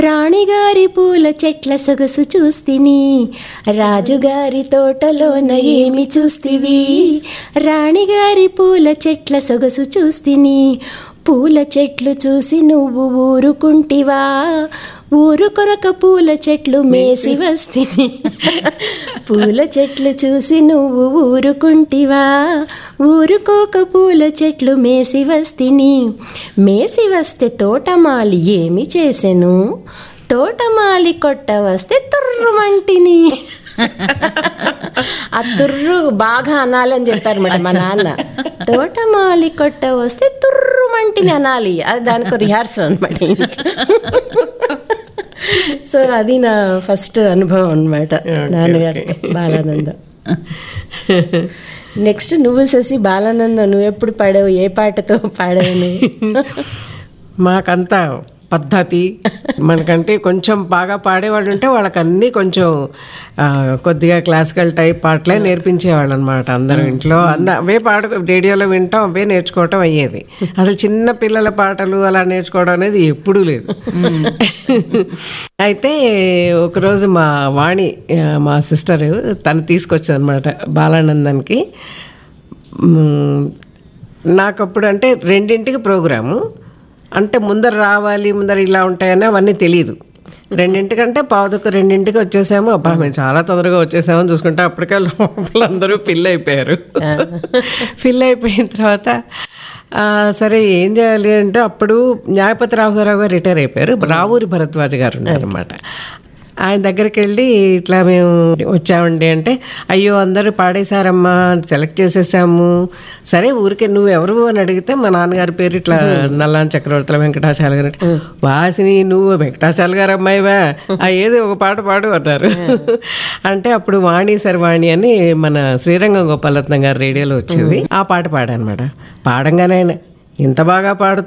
రాణిగారి పూల చెట్ల సొగసు చూస్తిని రాజుగారి తోటలోన ఏమి చూస్తివి రాణిగారి పూల చెట్ల సొగసు చూస్తిని పూల చెట్లు చూసి నువ్వు ఊరుకుంటివా ఊరుకొనక పూల చెట్లు మేసి వస్తిని పూల చెట్లు చూసి నువ్వు ఊరుకుంటివా ఊరుకోక పూల చెట్లు మేసి వస్తిని మేసి వస్తే తోటమాలి ఏమి చేసెను తోటమాలి కొట్ట వస్తే తుర్రుమంటిని ఆ తుర్రు బాగా అనాలని చెప్పారు మేడం మా నాన్న తోటమాలి కొట్ట వస్తే తుర్రుమంటిని అనాలి అది దానికి రిహార్సల్ అనమాట సో అది నా ఫస్ట్ అనుభవం అనమాట నాన్నగారితో బాలానందం నెక్స్ట్ నువ్వు శశి బాలానందం నువ్వు ఎప్పుడు పాడావు ఏ పాటతో పాడావు నువ్వు మాకంతా పద్ధతి మనకంటే కొంచెం బాగా పాడేవాళ్ళు ఉంటే వాళ్ళకి అన్నీ కొంచెం ఆ, కొద్దిగా క్లాసికల్ టైప్ పాటలే నేర్పించేవాళ్ళు అనమాట అందరూ ఇంట్లో అంద అవే పాట రేడియోలో వింటాం అవే నేర్చుకోవటం అయ్యేది అసలు చిన్న పిల్లల పాటలు అలా నేర్చుకోవడం అనేది ఎప్పుడూ లేదు అయితే ఒకరోజు మా వాణి ఆ, మా సిస్టర్ తను తీసుకొచ్చింది అనమాట బాలానందానికి మ్, నాకు అప్పుడు అంటే రెండింటికి ప్రోగ్రాము అంటే ముందర రావాలి ముందర ఇలా ఉంటాయని అవన్నీ తెలియదు రెండింటికంటే పావుదొక్క రెండింటికి వచ్చేసాము అబ్బా మేము చాలా తొందరగా వచ్చేసామని చూసుకుంటే అప్పటికే లోపల అందరూ ఫిల్ అయిపోయారు ఫిల్ అయిపోయిన తర్వాత ఆ, సరే ఏం చేయాలి అంటే అప్పుడు న్యాయపతి రాఘవరావు గారు రిటైర్ అయిపోయారు రావూరి భరద్వాజ్ గారు ఉన్నారనమాట ఆయన దగ్గరికి వెళ్ళి ఇట్లా మేము వచ్చామండి అంటే అయ్యో అందరూ పాడేశారమ్మా సెలెక్ట్ చేసేసాము సరే ఊరికే నువ్వు ఎవరు అని అడిగితే మా నాన్నగారి పేరు ఇట్లా నల్లాన్ చక్రవర్తుల వెంకటాచాల గారు అంటే, వాసిని నువ్వు వెంకటాచాల గారు అమ్మాయివా ఆ ఏదో ఒక పాట పాడు అన్నారు అంటే అప్పుడు వాణి సర్వాణి అని మన శ్రీరంగం గోపాలరత్నం గారు రేడియోలో వచ్చేది ఆ పాట పాడానమాట పాడంగానే ఆయన ఇంత బాగా పాడుతూ